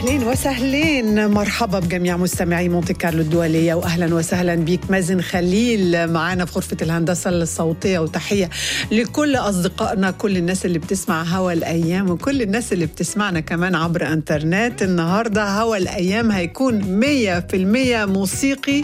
اهلين وسهلين مرحبا بجميع مستمعي مونتي كارلو الدوليه واهلا وسهلا بيك مازن خليل معانا في غرفه الهندسه الصوتيه وتحيه لكل اصدقائنا كل الناس اللي بتسمع هوا الايام وكل الناس اللي بتسمعنا كمان عبر انترنت النهارده هوا الايام هيكون 100% موسيقي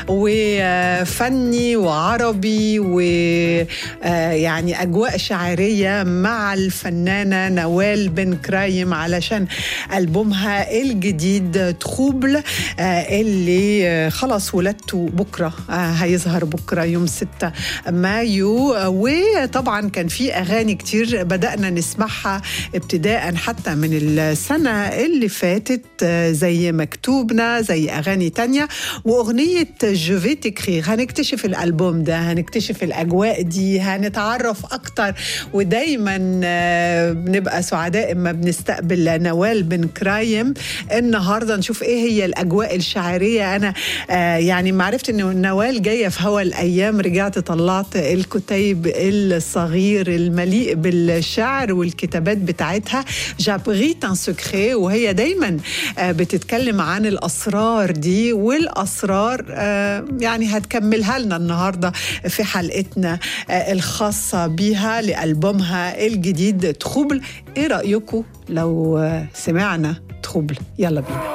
وفني وعربي ويعني اجواء شعريه مع الفنانه نوال بن كرايم علشان البومها الجديد تخوبل اللي خلاص ولادته بكره هيظهر بكره يوم 6 مايو وطبعا كان في اغاني كتير بدانا نسمعها ابتداء حتى من السنه اللي فاتت زي مكتوبنا زي اغاني تانية واغنيه جوفي تكرير هنكتشف الالبوم ده هنكتشف الاجواء دي هنتعرف اكتر ودايما بنبقى سعداء اما بنستقبل نوال بن كرايم النهارده نشوف ايه هي الاجواء الشعريه انا آه يعني ما عرفت ان نوال جايه في هوا الايام رجعت طلعت الكتيب الصغير المليء بالشعر والكتابات بتاعتها جابريت ان سكري وهي دايما آه بتتكلم عن الاسرار دي والاسرار آه يعني هتكملها لنا النهارده في حلقتنا آه الخاصه بيها لالبومها الجديد تخوبل ايه رايكم لو سمعنا تخوبل يلا بينا